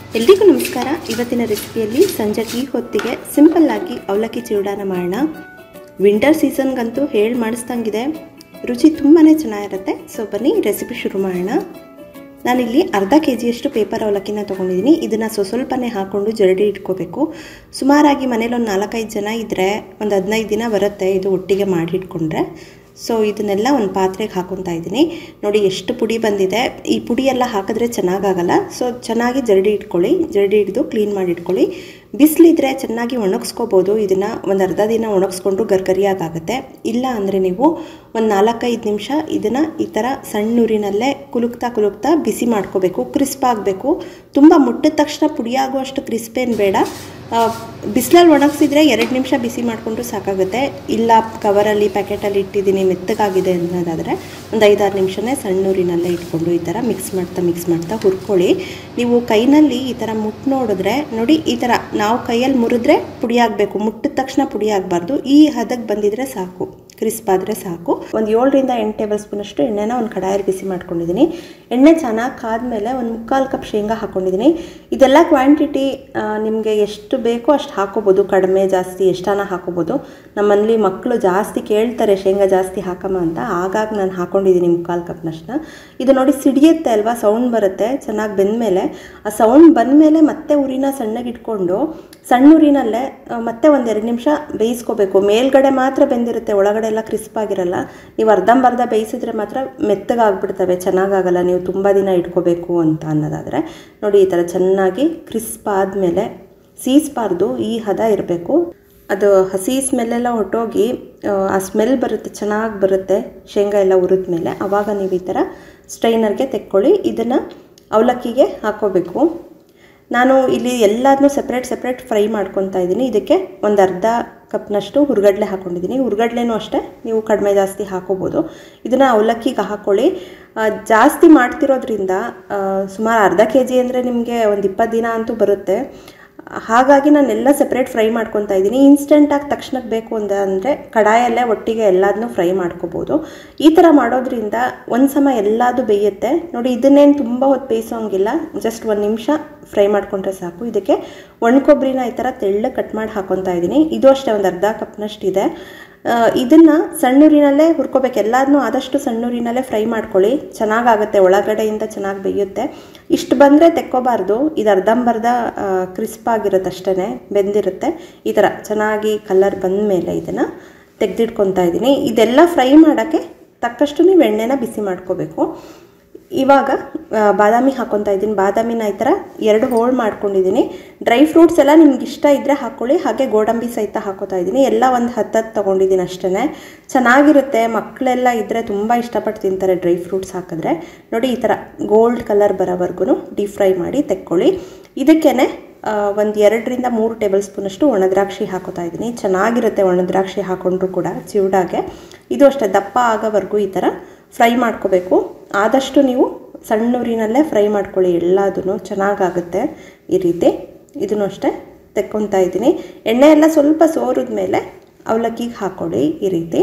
ಎಲ್ರಿಗೂ ನಮಸ್ಕಾರ ಇವತ್ತಿನ ರೆಸಿಪಿಯಲ್ಲಿ ಸಂಜೆ ಟೀ ಹೊತ್ತಿಗೆ ಸಿಂಪಲ್ಲಾಗಿ ಅವಲಕ್ಕಿ ಚಿರುಡಾನ ಮಾಡೋಣ ವಿಂಟರ್ ಸೀಸನ್ಗಂತೂ ಹೇಳಿ ಮಾಡಿಸ್ದಂಗಿದೆ ರುಚಿ ತುಂಬಾ ಚೆನ್ನಾಗಿರುತ್ತೆ ಸೊ ಬನ್ನಿ ರೆಸಿಪಿ ಶುರು ಮಾಡೋಣ ನಾನಿಲ್ಲಿ ಅರ್ಧ ಕೆ ಜಿಯಷ್ಟು ಪೇಪರ್ ಅವಲಕ್ಕಿನ ತೊಗೊಂಡಿದ್ದೀನಿ ಇದನ್ನು ಸ್ವ ಸ್ವಲ್ಪನೇ ಹಾಕ್ಕೊಂಡು ಜರಡಿ ಇಟ್ಕೋಬೇಕು ಸುಮಾರಾಗಿ ಮನೇಲಿ ಒಂದು ನಾಲ್ಕೈದು ಜನ ಇದ್ದರೆ ಒಂದು ಹದಿನೈದು ದಿನ ಬರುತ್ತೆ ಇದು ಒಟ್ಟಿಗೆ ಮಾಡಿ ಇಟ್ಕೊಂಡ್ರೆ ಸೊ ಇದನ್ನೆಲ್ಲ ಒಂದು ಪಾತ್ರೆಗೆ ಹಾಕೊತಾ ಇದ್ದೀನಿ ನೋಡಿ ಎಷ್ಟು ಪುಡಿ ಬಂದಿದೆ ಈ ಪುಡಿ ಎಲ್ಲ ಹಾಕಿದ್ರೆ ಚೆನ್ನಾಗಾಗಲ್ಲ ಸೊ ಚೆನ್ನಾಗಿ ಜರಡಿ ಇಟ್ಕೊಳ್ಳಿ ಜರಡಿ ಹಿಡಿದು ಕ್ಲೀನ್ ಮಾಡಿ ಇಟ್ಕೊಳ್ಳಿ ಬಿಸಿಲಿದ್ರೆ ಚೆನ್ನಾಗಿ ಒಣಗಿಸ್ಕೋಬೋದು ಇದನ್ನು ಒಂದು ಅರ್ಧ ದಿನ ಒಣಗಿಸ್ಕೊಂಡು ಗರ್ಗರಿಯಾಗುತ್ತೆ ಇಲ್ಲ ಅಂದರೆ ನೀವು ಒಂದು ನಾಲ್ಕೈದು ನಿಮಿಷ ಇದನ್ನು ಈ ಥರ ಸಣ್ಣೂರಿನಲ್ಲೇ ಕುಲುಕ್ತಾ ಕುಲುಕ್ತಾ ಬಿಸಿ ಮಾಡ್ಕೋಬೇಕು ಕ್ರಿಸ್ಪ್ ಆಗಬೇಕು ತುಂಬ ಮುಟ್ಟಿದ ತಕ್ಷಣ ಪುಡಿಯಾಗುವಷ್ಟು ಕ್ರಿಸ್ಪ್ ಏನು ಬೇಡ ಬಿಸಿಲಲ್ಲಿ ಒಣಗಿಸಿದ್ರೆ ಎರಡು ನಿಮಿಷ ಬಿಸಿ ಮಾಡಿಕೊಂಡು ಸಾಕಾಗುತ್ತೆ ಇಲ್ಲ ಕವರಲ್ಲಿ ಪ್ಯಾಕೆಟಲ್ಲಿ ಇಟ್ಟಿದ್ದೀನಿ ಮೆತ್ತಗಾಗಿದೆ ಅನ್ನೋದಾದರೆ ಒಂದು ಐದಾರು ನಿಮಿಷನೇ ಸಣ್ಣೂರಿನಲ್ಲೇ ಇಟ್ಕೊಂಡು ಈ ಥರ ಮಿಕ್ಸ್ ಮಾಡ್ತಾ ಮಿಕ್ಸ್ ಮಾಡ್ತಾ ಹುರ್ಕೊಳ್ಳಿ ನೀವು ಕೈನಲ್ಲಿ ಈ ಥರ ಮುಟ್ಟು ನೋಡಿದ್ರೆ ನೋಡಿ ಈ ಥರ ನಾವು ಕೈಯಲ್ಲಿ ಮುರಿದ್ರೆ ಪುಡಿ ಆಗಬೇಕು ಮುಟ್ಟಿದ ತಕ್ಷಣ ಪುಡಿ ಆಗಬಾರ್ದು ಈ ಹದಕ್ಕೆ ಬಂದಿದ್ರೆ ಸಾಕು ಕ್ರಿಸ್ಪ್ ಆದರೆ ಸಾಕು ಒಂದು ಏಳರಿಂದ ಎಂಟು ಟೇಬಲ್ ಸ್ಪೂನಷ್ಟು ಎಣ್ಣೆನ ಒಂದು ಕಡಾಯಲ್ಲಿ ಬಿಸಿ ಮಾಡ್ಕೊಂಡಿದ್ದೀನಿ ಎಣ್ಣೆ ಚೆನ್ನಾಗಿ ಕಾದ್ಮೇಲೆ ಒಂದು ಮುಕ್ಕಾಲು ಕಪ್ ಶೇಂಗಾ ಹಾಕ್ಕೊಂಡಿದ್ದೀನಿ ಇದೆಲ್ಲ ಕ್ವಾಂಟಿಟಿ ನಿಮಗೆ ಎಷ್ಟು ಬೇಕೋ ಅಷ್ಟು ಹಾಕೋಬೋದು ಕಡಿಮೆ ಜಾಸ್ತಿ ಎಷ್ಟಾನ ಹಾಕೋಬೋದು ನಮ್ಮಲ್ಲಿ ಮಕ್ಕಳು ಜಾಸ್ತಿ ಕೇಳ್ತಾರೆ ಶೇಂಗಾ ಜಾಸ್ತಿ ಹಾಕಮ್ಮ ಅಂತ ಆಗಾಗ ನಾನು ಹಾಕೊಂಡಿದ್ದೀನಿ ಮುಕ್ಕಾಲು ಕಪ್ನಷ್ಟನ್ನ ಇದು ನೋಡಿ ಸಿಡಿಯುತ್ತೆ ಅಲ್ವಾ ಸೌಂಡ್ ಬರುತ್ತೆ ಚೆನ್ನಾಗಿ ಬೆಂದಮೇಲೆ ಆ ಸೌಂಡ್ ಬಂದಮೇಲೆ ಮತ್ತೆ ಉರಿನ ಸಣ್ಣಗೆ ಇಟ್ಕೊಂಡು ಸಣ್ಣ ಉರಿನಲ್ಲೇ ಮತ್ತೆ ಒಂದೆರಡು ನಿಮಿಷ ಬೇಯಿಸ್ಕೋಬೇಕು ಮೇಲ್ಗಡೆ ಮಾತ್ರ ಬೆಂದಿರುತ್ತೆ ಒಳಗಡೆ ಎಲ್ಲ ಕ್ರಿಸ್ಪ್ ಆಗಿರಲ್ಲ ನೀವು ಅರ್ಧಂಬರ್ಧ ಬೇಯಿಸಿದ್ರೆ ಮಾತ್ರ ಮೆತ್ತಗಾಗ್ಬಿಡ್ತವೆ ಚೆನ್ನಾಗಾಗಲ್ಲ ನೀವು ತುಂಬ ದಿನ ಇಟ್ಕೋಬೇಕು ಅಂತ ಅನ್ನೋದಾದರೆ ನೋಡಿ ಈ ಥರ ಚೆನ್ನಾಗಿ ಕ್ರಿಸ್ಪ್ ಆದಮೇಲೆ ಸೀಸ್ಬಾರ್ದು ಈ ಹದ ಇರಬೇಕು ಅದು ಹಸಿ ಸ್ಮೆಲ್ಲೆಲ್ಲ ಹೊಟ್ಟೋಗಿ ಆ ಸ್ಮೆಲ್ ಬರುತ್ತೆ ಚೆನ್ನಾಗಿ ಬರುತ್ತೆ ಶೇಂಗಾ ಎಲ್ಲ ಹುರಿದ ಮೇಲೆ ಆವಾಗ ನೀವು ಈ ಥರ ಸ್ಟ್ರೈನರ್ಗೆ ತೆಕ್ಕೊಳ್ಳಿ ಇದನ್ನು ಅವಲಕ್ಕಿಗೆ ಹಾಕೋಬೇಕು ನಾನು ಇಲ್ಲಿ ಎಲ್ಲದನ್ನೂ ಸಪ್ರೇಟ್ ಸಪ್ರೇಟ್ ಫ್ರೈ ಮಾಡ್ಕೊತಾ ಇದ್ದೀನಿ ಇದಕ್ಕೆ ಒಂದು ಅರ್ಧ ಕಪ್ನಷ್ಟು ಹುರ್ಗಡ್ಲೆ ಹಾಕ್ಕೊಂಡಿದ್ದೀನಿ ಹುರ್ಗಡ್ಲೆನೂ ಅಷ್ಟೇ ನೀವು ಕಡಿಮೆ ಜಾಸ್ತಿ ಹಾಕೋಬೋದು ಇದನ್ನು ಅವಲಕ್ಕಿಗೆ ಹಾಕ್ಕೊಳ್ಳಿ ಜಾಸ್ತಿ ಮಾಡ್ತಿರೋದ್ರಿಂದ ಸುಮಾರು ಅರ್ಧ ಕೆ ಜಿ ಅಂದರೆ ನಿಮಗೆ ಒಂದು ಇಪ್ಪತ್ತು ದಿನ ಅಂತೂ ಬರುತ್ತೆ ಹಾಗಾಗಿ ನಾನೆಲ್ಲ ಸಪ್ರೇಟ್ ಫ್ರೈ ಮಾಡ್ಕೊತಾ ಇದ್ದೀನಿ ಇನ್ಸ್ಟೆಂಟಾಗಿ ತಕ್ಷಣಕ್ಕೆ ಬೇಕು ಅಂತ ಅಂದರೆ ಕಡಾಯಲ್ಲೇ ಒಟ್ಟಿಗೆ ಎಲ್ಲದನ್ನೂ ಫ್ರೈ ಮಾಡ್ಕೋಬೋದು ಈ ಥರ ಮಾಡೋದ್ರಿಂದ ಒಂದು ಸಮ ಎಲ್ಲದು ಬೇಯುತ್ತೆ ನೋಡಿ ಇದನ್ನೇನು ತುಂಬ ಹೊತ್ತು ಬೇಯಿಸೋಂಗಿಲ್ಲ ಜಸ್ಟ್ ಒಂದು ನಿಮಿಷ ಫ್ರೈ ಮಾಡ್ಕೊಂಡ್ರೆ ಸಾಕು ಇದಕ್ಕೆ ಒಣ ಕೊಬ್ಬರಿನ ಈ ಥರ ತೆಳ್ಳ ಕಟ್ ಮಾಡಿ ಹಾಕೊತಾ ಇದ್ದೀನಿ ಇದು ಅಷ್ಟೇ ಒಂದು ಅರ್ಧ ಕಪ್ನಷ್ಟಿದೆ ಇದನ್ನು ಸಣ್ಣೂರಿನಲ್ಲೇ ಹುರ್ಕೋಬೇಕು ಎಲ್ಲದನ್ನೂ ಆದಷ್ಟು ಸಣ್ಣೂರಿನಲ್ಲೇ ಫ್ರೈ ಮಾಡ್ಕೊಳ್ಳಿ ಚೆನ್ನಾಗಾಗುತ್ತೆ ಒಳಗಡೆಯಿಂದ ಚೆನ್ನಾಗಿ ಬೇಯುತ್ತೆ ಇಷ್ಟು ಬಂದರೆ ತೆಕ್ಕೋಬಾರ್ದು ಇದು ಅರ್ಧಂಬರ್ಧ ಕ್ರಿಸ್ಪ್ ಆಗಿರುತ್ತೆ ಅಷ್ಟೇ ಬೆಂದಿರುತ್ತೆ ಈ ಥರ ಚೆನ್ನಾಗಿ ಕಲರ್ ಬಂದ ಮೇಲೆ ಇದನ್ನು ತೆಗೆದಿಟ್ಕೊತಾ ಇದ್ದೀನಿ ಇದೆಲ್ಲ ಫ್ರೈ ಮಾಡೋಕ್ಕೆ ತಕ್ಕಷ್ಟು ನೀವು ಎಣ್ಣೆನ ಬಿಸಿ ಮಾಡ್ಕೋಬೇಕು ಇವಾಗ ಬಾದಾಮಿ ಹಾಕ್ಕೊತಾ ಇದ್ದೀನಿ ಬಾದಾಮಿನ ಈ ಥರ ಎರಡು ಹೋಳು ಮಾಡ್ಕೊಂಡಿದ್ದೀನಿ ಡ್ರೈ ಫ್ರೂಟ್ಸ್ ಎಲ್ಲ ನಿಮ್ಗೆ ಇಷ್ಟ ಇದ್ದರೆ ಹಾಕ್ಕೊಳ್ಳಿ ಹಾಗೆ ಗೋಡಂಬಿ ಸಹಿತ ಹಾಕೋತಾ ಇದ್ದೀನಿ ಎಲ್ಲ ಒಂದು ಹತ್ತತ್ತು ತೊಗೊಂಡಿದ್ದೀನಿ ಅಷ್ಟೇ ಚೆನ್ನಾಗಿರುತ್ತೆ ಮಕ್ಕಳೆಲ್ಲ ಇದ್ದರೆ ತುಂಬ ಇಷ್ಟಪಟ್ಟು ತಿಂತಾರೆ ಡ್ರೈ ಫ್ರೂಟ್ಸ್ ಹಾಕಿದ್ರೆ ನೋಡಿ ಈ ಥರ ಗೋಲ್ಡ್ ಕಲರ್ ಬರೋವರೆಗೂ ಡೀಪ್ ಫ್ರೈ ಮಾಡಿ ತೆಕ್ಕೊಳ್ಳಿ ಇದಕ್ಕೇ ಒಂದು ಎರಡರಿಂದ ಮೂರು ಟೇಬಲ್ ಸ್ಪೂನಷ್ಟು ಒಣದ್ರಾಕ್ಷಿ ಹಾಕೋತಾ ಇದ್ದೀನಿ ಚೆನ್ನಾಗಿರುತ್ತೆ ಒಣದ್ರಾಕ್ಷಿ ಹಾಕೊಂಡ್ರು ಕೂಡ ಚಿವುಡಾಗೆ ಇದು ಅಷ್ಟೇ ದಪ್ಪ ಆಗೋವರೆಗೂ ಈ ಥರ ಫ್ರೈ ಮಾಡ್ಕೋಬೇಕು ಆದಷ್ಟು ನೀವು ಸಣ್ಣೂರಿನಲ್ಲೇ ಫ್ರೈ ಮಾಡ್ಕೊಳ್ಳಿ ಎಲ್ಲದೂ ಚೆನ್ನಾಗಾಗುತ್ತೆ ಈ ರೀತಿ ಇದನ್ನು ಅಷ್ಟೇ ತೆಕ್ಕೊತಾ ಇದ್ದೀನಿ ಎಣ್ಣೆ ಎಲ್ಲ ಸ್ವಲ್ಪ ಸೋರಿದ ಮೇಲೆ ಅವಲಕ್ಕಿಗೆ ಹಾಕ್ಕೊಳ್ಳಿ ಈ ರೀತಿ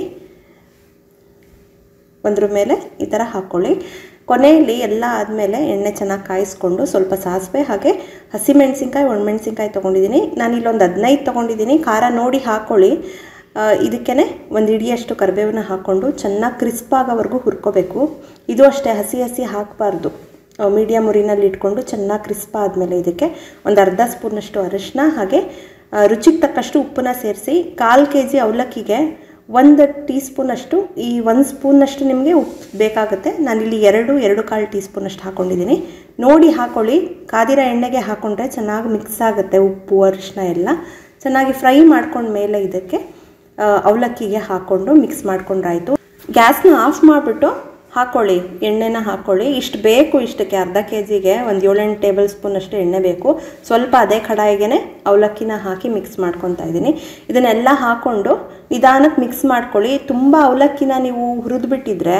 ಒಂದ್ರ ಮೇಲೆ ಈ ಥರ ಹಾಕ್ಕೊಳ್ಳಿ ಕೊನೆಯಲ್ಲಿ ಎಲ್ಲ ಆದಮೇಲೆ ಎಣ್ಣೆ ಚೆನ್ನಾಗಿ ಕಾಯಿಸ್ಕೊಂಡು ಸ್ವಲ್ಪ ಸಾಸಿವೆ ಹಾಗೆ ಹಸಿಮೆಣ್ಸಿನ್ಕಾಯಿ ಒಣಮೆಣ್ಸಿನ್ಕಾಯಿ ತೊಗೊಂಡಿದ್ದೀನಿ ನಾನು ಇಲ್ಲೊಂದು ಹದಿನೈದು ತೊಗೊಂಡಿದ್ದೀನಿ ಖಾರ ನೋಡಿ ಹಾಕ್ಕೊಳ್ಳಿ ಇದಕ್ಕೇ ಒಂದು ಇಡಿಯಷ್ಟು ಕರಿಬೇವನ್ನ ಹಾಕ್ಕೊಂಡು ಚೆನ್ನಾಗಿ ಕ್ರಿಸ್ಪ್ ಆಗೋವರೆಗೂ ಹುರ್ಕೋಬೇಕು ಇದು ಅಷ್ಟೇ ಹಸಿ ಹಸಿ ಹಾಕಬಾರ್ದು ಮೀಡಿಯಮ್ ಉರಿನಲ್ಲಿ ಇಟ್ಕೊಂಡು ಚೆನ್ನಾಗಿ ಕ್ರಿಸ್ಪ್ ಆದಮೇಲೆ ಇದಕ್ಕೆ ಒಂದು ಅರ್ಧ ಸ್ಪೂನಷ್ಟು ಅರಿಶಿನ ಹಾಗೆ ರುಚಿಗೆ ತಕ್ಕಷ್ಟು ಉಪ್ಪನ್ನ ಸೇರಿಸಿ ಕಾಲು ಕೆ ಜಿ ಅವಲಕ್ಕಿಗೆ ಒಂದು ಟೀ ಸ್ಪೂನಷ್ಟು ಈ ಒಂದು ಸ್ಪೂನಷ್ಟು ನಿಮಗೆ ಉಪ್ಪು ಬೇಕಾಗುತ್ತೆ ನಾನಿಲ್ಲಿ ಎರಡು ಎರಡು ಕಾಲು ಟೀ ಸ್ಪೂನಷ್ಟು ಹಾಕ್ಕೊಂಡಿದ್ದೀನಿ ನೋಡಿ ಹಾಕ್ಕೊಳ್ಳಿ ಕಾದಿರ ಎಣ್ಣೆಗೆ ಹಾಕ್ಕೊಂಡ್ರೆ ಚೆನ್ನಾಗಿ ಮಿಕ್ಸ್ ಆಗುತ್ತೆ ಉಪ್ಪು ಅರಿಶಿನ ಎಲ್ಲ ಚೆನ್ನಾಗಿ ಫ್ರೈ ಮಾಡ್ಕೊಂಡ ಮೇಲೆ ಇದಕ್ಕೆ ಅವಲಕ್ಕಿಗೆ ಹಾಕ್ಕೊಂಡು ಮಿಕ್ಸ್ ಮಾಡ್ಕೊಂಡ್ರಾಯ್ತು ಗ್ಯಾಸ್ನ ಆಫ್ ಮಾಡಿಬಿಟ್ಟು ಹಾಕ್ಕೊಳ್ಳಿ ಎಣ್ಣೆನ ಹಾಕ್ಕೊಳ್ಳಿ ಇಷ್ಟು ಬೇಕು ಇಷ್ಟಕ್ಕೆ ಅರ್ಧ ಕೆ ಜಿಗೆ ಒಂದು ಏಳೆಂಟು ಟೇಬಲ್ ಸ್ಪೂನಷ್ಟು ಎಣ್ಣೆ ಬೇಕು ಸ್ವಲ್ಪ ಅದೇ ಕಡಾಯಿಗೆ ಅವಲಕ್ಕಿನ ಹಾಕಿ ಮಿಕ್ಸ್ ಮಾಡ್ಕೊತಾ ಇದ್ದೀನಿ ಇದನ್ನೆಲ್ಲ ಹಾಕ್ಕೊಂಡು ನಿಧಾನಕ್ಕೆ ಮಿಕ್ಸ್ ಮಾಡ್ಕೊಳ್ಳಿ ತುಂಬ ಅವಲಕ್ಕಿನ ನೀವು ಹುರಿದ್ಬಿಟ್ಟಿದ್ರೆ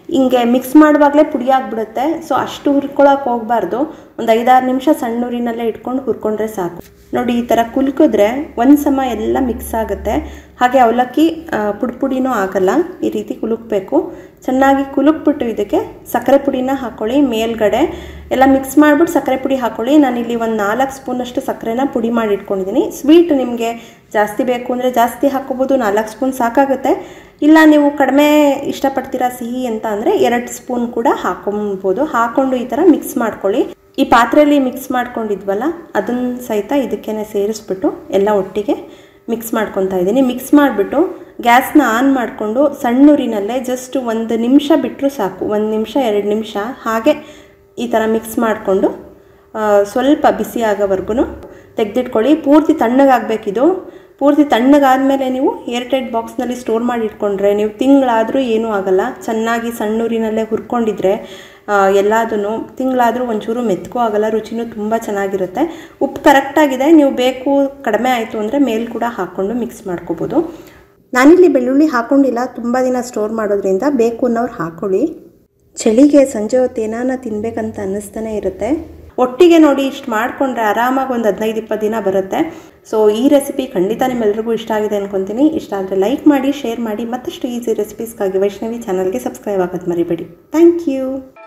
ಹಿಂಗೆ ಮಿಕ್ಸ್ ಮಾಡುವಾಗಲೇ ಪುಡಿ ಆಗಿಬಿಡುತ್ತೆ ಸೊ ಅಷ್ಟು ಹುರ್ಕೊಳಕ್ಕೆ ಹೋಗಬಾರ್ದು ಒಂದು ಐದಾರು ನಿಮಿಷ ಸಣ್ಣ ಉರಿನಲ್ಲೇ ಇಟ್ಕೊಂಡು ಹುರ್ಕೊಂಡ್ರೆ ಸಾಕು ನೋಡಿ ಈ ಥರ ಕುಲ್ಕಿದ್ರೆ ಒಂದು ಸಮ ಎಲ್ಲ ಮಿಕ್ಸ್ ಆಗುತ್ತೆ ಹಾಗೆ ಅವಲಕ್ಕಿ ಆ, ಪುಡಿ ಪುಡಿನೂ ಆಗಲ್ಲ ಈ ರೀತಿ ಕುಲುಕ್ಬೇಕು ಚೆನ್ನಾಗಿ ಕುಲುಕ್ಬಿಟ್ಟು ಇದಕ್ಕೆ ಸಕ್ಕರೆ ಪುಡಿನ ಹಾಕ್ಕೊಳ್ಳಿ ಮೇಲ್ಗಡೆ ಎಲ್ಲ ಮಿಕ್ಸ್ ಮಾಡಿಬಿಟ್ಟು ಸಕ್ಕರೆ ಪುಡಿ ಹಾಕ್ಕೊಳ್ಳಿ ನಾನಿಲ್ಲಿ ಒಂದು ನಾಲ್ಕು ಸ್ಪೂನಷ್ಟು ಸಕ್ಕರೆನ ಪುಡಿ ಮಾಡಿ ಇಟ್ಕೊಂಡಿದ್ದೀನಿ ಸ್ವೀಟ್ ನಿಮಗೆ ಜಾಸ್ತಿ ಬೇಕು ಅಂದರೆ ಜಾಸ್ತಿ ಹಾಕ್ಕೋಬೋದು ನಾಲ್ಕು ಸ್ಪೂನ್ ಸಾಕಾಗುತ್ತೆ ಇಲ್ಲ ನೀವು ಕಡಿಮೆ ಇಷ್ಟಪಡ್ತೀರಾ ಸಿಹಿ ಅಂತ ಅಂದರೆ ಎರಡು ಸ್ಪೂನ್ ಕೂಡ ಹಾಕೊಬೋದು ಹಾಕ್ಕೊಂಡು ಈ ಥರ ಮಿಕ್ಸ್ ಮಾಡ್ಕೊಳ್ಳಿ ಈ ಪಾತ್ರೆಯಲ್ಲಿ ಮಿಕ್ಸ್ ಮಾಡ್ಕೊಂಡಿದ್ವಲ್ಲ ಅದನ್ನ ಸಹಿತ ಇದಕ್ಕೇನೆ ಸೇರಿಸ್ಬಿಟ್ಟು ಎಲ್ಲ ಒಟ್ಟಿಗೆ ಮಿಕ್ಸ್ ಮಾಡ್ಕೊತಾ ಇದ್ದೀನಿ ಮಿಕ್ಸ್ ಮಾಡಿಬಿಟ್ಟು ಗ್ಯಾಸ್ನ ಆನ್ ಮಾಡಿಕೊಂಡು ಸಣ್ಣೂರಿನಲ್ಲೇ ಜಸ್ಟ್ ಒಂದು ನಿಮಿಷ ಬಿಟ್ಟರು ಸಾಕು ಒಂದು ನಿಮಿಷ ಎರಡು ನಿಮಿಷ ಹಾಗೆ ಈ ಥರ ಮಿಕ್ಸ್ ಮಾಡಿಕೊಂಡು ಸ್ವಲ್ಪ ಬಿಸಿ ಆಗೋವರೆಗೂ ತೆಗೆದಿಟ್ಕೊಳ್ಳಿ ಪೂರ್ತಿ ತಣ್ಣಗಾಗಬೇಕಿದು ಪೂರ್ತಿ ತಣ್ಣಗಾದ್ಮೇಲೆ ನೀವು ಏರ್ಟೈಟ್ ಬಾಕ್ಸ್ನಲ್ಲಿ ಸ್ಟೋರ್ ಮಾಡಿ ಇಟ್ಕೊಂಡ್ರೆ ನೀವು ತಿಂಗಳಾದರೂ ಏನೂ ಆಗಲ್ಲ ಚೆನ್ನಾಗಿ ಸಣ್ಣೂರಿನಲ್ಲೇ ಹುರ್ಕೊಂಡಿದ್ರೆ ಎಲ್ಲದೂ ತಿಂಗಳಾದರೂ ಒಂಚೂರು ಮೆತ್ಕೂ ಆಗಲ್ಲ ರುಚಿನೂ ತುಂಬ ಚೆನ್ನಾಗಿರುತ್ತೆ ಉಪ್ಪು ಕರೆಕ್ಟಾಗಿದೆ ನೀವು ಬೇಕು ಕಡಿಮೆ ಆಯಿತು ಅಂದರೆ ಮೇಲ್ ಕೂಡ ಹಾಕ್ಕೊಂಡು ಮಿಕ್ಸ್ ಮಾಡ್ಕೋಬೋದು ನಾನಿಲ್ಲಿ ಬೆಳ್ಳುಳ್ಳಿ ಹಾಕ್ಕೊಂಡಿಲ್ಲ ತುಂಬ ದಿನ ಸ್ಟೋರ್ ಮಾಡೋದ್ರಿಂದ ಬೇಕು ಅನ್ನೋರು ಹಾಕ್ಕೊಳ್ಳಿ ಚಳಿಗೆ ಸಂಜೆ ಹೊತ್ತು ಏನಾನ ತಿನ್ಬೇಕಂತ ಅನ್ನಿಸ್ತಾನೆ ಇರುತ್ತೆ ಒಟ್ಟಿಗೆ ನೋಡಿ ಇಷ್ಟು ಮಾಡಿಕೊಂಡ್ರೆ ಆರಾಮಾಗಿ ಒಂದು ಹದಿನೈದು ಇಪ್ಪತ್ತು ದಿನ ಬರುತ್ತೆ ಸೊ ಈ ರೆಸಿಪಿ ಖಂಡಿತ ನಿಮ್ಮೆಲ್ರಿಗೂ ಇಷ್ಟ ಆಗಿದೆ ಅನ್ಕೊತೀನಿ ಇಷ್ಟ ಆದರೆ ಲೈಕ್ ಮಾಡಿ ಶೇರ್ ಮಾಡಿ ಮತ್ತಷ್ಟು ಈಸಿ ರೆಸಿಪೀಸ್ಗಾಗಿ ವೈಷ್ಣವಿ ಚಾನಲ್ಗೆ ಸಬ್ಸ್ಕ್ರೈಬ್ ಆಗೋದು ಮರಿಬೇಡಿ ಥ್ಯಾಂಕ್ ಯು